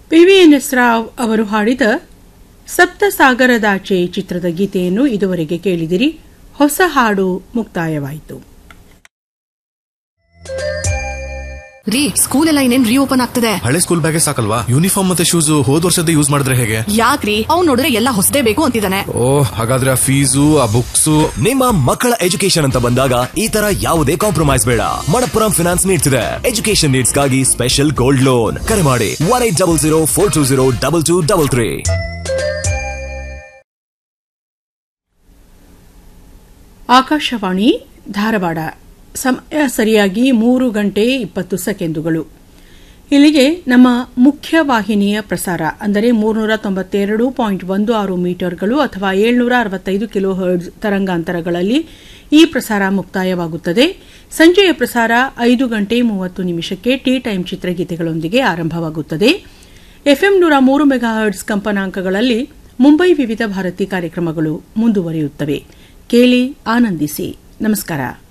P V N S Rao ಅವರು ಹಾಡಿದ ಸಪ್ತಸಾಗರದಾಚೆ ಚಿತ್ರದ ಗೀತೆಯನ್ನು ಇದುವರೆಗೆ ಕೇಳಿದಿರಿ ಹೊಸ ಹಾಡು ಮುಕ್ತಾಯವಾಯಿತು ರೀ ಸ್ಕೂಲ್ ಎಲ್ಲ ಇನ್ನೇನ್ ರೀಓಪನ್ ಆಗ್ತದೆ ಹಳೆ ಸ್ಕೂಲ್ ಬ್ಯಾಗೆ ಸಾಕಲ್ವಾ ಯೂನಿಫಾರ್ಮ್ ಮತ್ತೆ ಶೂಸ್ ಹೋದ್ ವರ್ಷದ ಯೂಸ್ ಮಾಡಿದ್ರೆ ಹೇಗೆ ಯಾಕ್ರಿ ಅವ್ನ್ ನೋಡಿದ್ರೆ ಎಲ್ಲ ಹೊಸದೇ ಬೇಕು ಅಂತಿದ್ದಾನೆ ಓ ಹಾಗಾದ್ರೆ ಆ ಫೀಸು ಆ ಬುಕ್ಸು ನಿಮ್ಮ ಮಕ್ಕಳ ಎಜುಕೇಶನ್ ಅಂತ ಬಂದಾಗ ಈ ತರ ಯಾವುದೇ ಕಾಂಪ್ರಮೈಸ್ ಬೇಡ ಮಣಪ್ಪುರಂ ಫಿನಾನ್ಸ್ ನೀಡ್ತಿದೆ ಎಜುಕೇಶನ್ ನೀಡ್ಸ್ಗಾಗಿ ಸ್ಪೆಷಲ್ ಗೋಲ್ಡ್ ಲೋನ್ ಕರೆ ಮಾಡಿ one eight double zero four two zero double two double three Akashvani Dharwad ಸಮಯ ಸರಿಯಾಗಿ ಮೂರು ಗಂಟೆ ಇಪ್ಪತ್ತು ಸೆಕೆಂಡುಗಳು ಇಲ್ಲಿಗೆ ನಮ್ಮ ಮುಖ್ಯ ವಾಹಿನಿಯ ಪ್ರಸಾರ ಅಂದರೆ ಮೂರ್ನೂರ ತೊಂಬತ್ತೆರಡು ಪಾಯಿಂಟ್ ಒಂದು ಆರು ಮೀಟರ್ಗಳು ಅಥವಾ ಏಳ್ನೂರ ಅರವತ್ತೈದು ಕಿಲೋ ಹರ್ಡ್ಸ್ ತರಂಗಾಂತರಗಳಲ್ಲಿ ಈ ಪ್ರಸಾರ ಮುಕ್ತಾಯವಾಗುತ್ತದೆ ಸಂಜೆಯ ಪ್ರಸಾರ ಐದು ಗಂಟೆ ಮೂವತ್ತು ನಿಮಿಷಕ್ಕೆ ಟೀ ಟೈಮ್ ಚಿತ್ರಗೀತೆಗಳೊಂದಿಗೆ ಆರಂಭವಾಗುತ್ತದೆ ಎಫ್ಎಂ ನೂರ ಮೂರು ಮೆಗಾಹರ್ಡ್ಸ್ ಕಂಪನಾಂಕಗಳಲ್ಲಿ ಮುಂಬೈ ವಿವಿಧ ಭಾರತಿ ಕಾರ್ಯಕ್ರಮಗಳು ಮುಂದುವರಿಯುತ್ತವೆ ಕೇಳಿ ಆನಂದಿಸಿ ನಮಸ್ಕಾರ